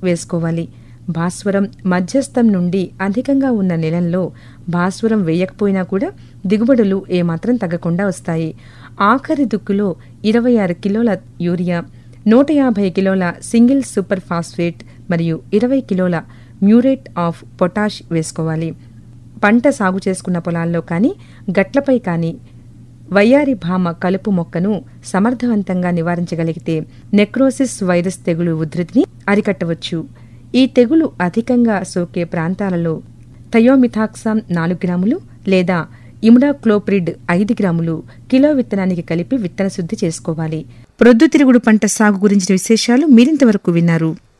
వేసుకోవాలి భాస్వరం మధ్యస్థం నుండి అధికంగా ఉన్న నెలల్లో భాస్వరం వేయకపోయినా కూడా దిగుబడులు ఏమాత్రం తగ్గకుండా వస్తాయి ఆఖరి దుక్కులో ఇరవై ఆరు కిలోల యూరియా నూట యాభై కిలోల సింగిల్ సూపర్ ఫాస్ఫేట్ మరియు ఇరవై కిలోల మ్యూరేట్ ఆఫ్ పొటాష్ వేసుకోవాలి పంట సాగు చేసుకున్న పొలాల్లో కానీ గట్లపై కానీ వయ్యారి భామ కలుపు మొక్కను సమర్థవంతంగా నివారించగలిగితే నెక్రోసిస్ వైరస్ తెగులు ఉధృతిని అరికట్టవచ్చు ఈ తెగులు అధికంగా సోకే ప్రాంతాలలో థయోమిథాక్సామ్ నాలుగు గ్రాములు లేదా ఇముడాక్లోప్రిడ్ ఐదు గ్రాములు కిలో విత్తనానికి కలిపి విత్తన శుద్ధి చేసుకోవాలి ప్రొద్దుతిరుగుడు పంట సాగు గురించిన విశేషాలు మీరింతవరకు విన్నారు